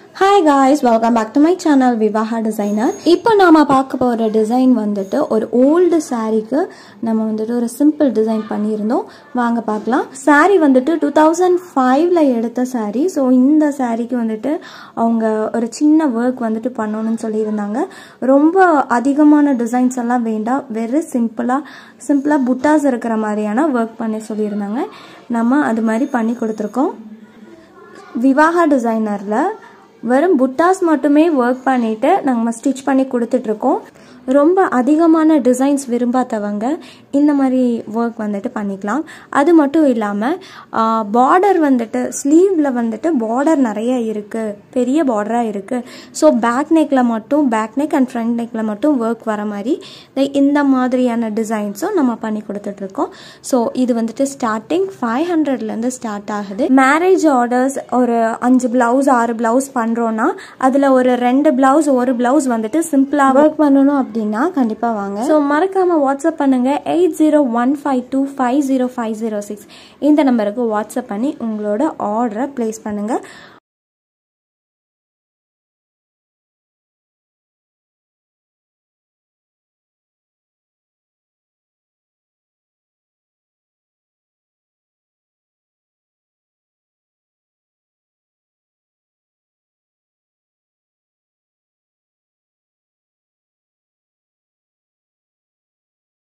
hi guys welcome back to my channel Vivaha designer இப்போ நாம பார்க்க போகிற டிசைன் வந்துட்டு ஒரு ஓல்டு சாரீக்கு நம்ம வந்துட்டு ஒரு சிம்பிள் டிசைன் பண்ணியிருந்தோம் வாங்க பார்க்கலாம் saree வந்துட்டு டூ தௌசண்ட் ஃபைவ்ல எடுத்த saree ஸோ இந்த சாரீக்கு வந்துட்டு அவங்க ஒரு சின்ன ஒர்க் வந்துட்டு பண்ணணும்னு சொல்லியிருந்தாங்க ரொம்ப அதிகமான டிசைன்ஸ் எல்லாம் வேண்டாம் வெறும் சிம்பிளாக சிம்பிளாக புட்டாஸ் இருக்கிற மாதிரியான ஒர்க் பண்ணி சொல்லியிருந்தாங்க நம்ம அது மாதிரி பண்ணி கொடுத்துருக்கோம் விவாஹா டிசைனரில் வெறும் புட்டாஸ் மட்டுமே ஒர்க் பண்ணிட்டு நம்ம ஸ்டிச் பண்ணி கொடுத்துட்ருக்கோம் ரொம்ப அதிகமான டிசைன்ஸ் விரும்பாதவங்க இந்த மாதிரி ஒர்க் வந்துட்டு பண்ணிக்கலாம் அது மட்டும் இல்லாமல் பார்டர் வந்துட்டு ஸ்லீவில் வந்துட்டு பார்டர் நிறைய இருக்குது பெரிய பார்டராக இருக்குது ஸோ பேக் நெக்கில் மட்டும் பேக் நெக் அண்ட் ஃப்ரண்ட் நெக்கில் மட்டும் ஒர்க் வர மாதிரி இந்த- இந்த மாதிரியான டிசைன்ஸும் நம்ம பண்ணி கொடுத்துட்ருக்கோம் ஸோ இது வந்துட்டு ஸ்டார்டிங் ஃபைவ் ஹண்ட்ரட்லேருந்து ஸ்டார்ட் ஆகுது மேரேஜ் ஆர்டர்ஸ் ஒரு அஞ்சு பிளவுஸ் ஆறு பிளவுஸ் பண்ணுறோன்னா அதில் ஒரு ரெண்டு பிளவுஸ் ஒரு பிளவுஸ் வந்துட்டு சிம்பிளாக ஒர்க் பண்ணணும் அப்படின்னா கண்டிப்பாக வாங்க ஸோ மறக்காமல் வாட்ஸ்அப் பண்ணுங்கள் eight zero one five two five zero five zero six இந்த நம்பருக்கு வாட்ஸ்அப் பண்ணி உங்களோட ஆர்டரை ப்ளேஸ் பண்ணுங்கள்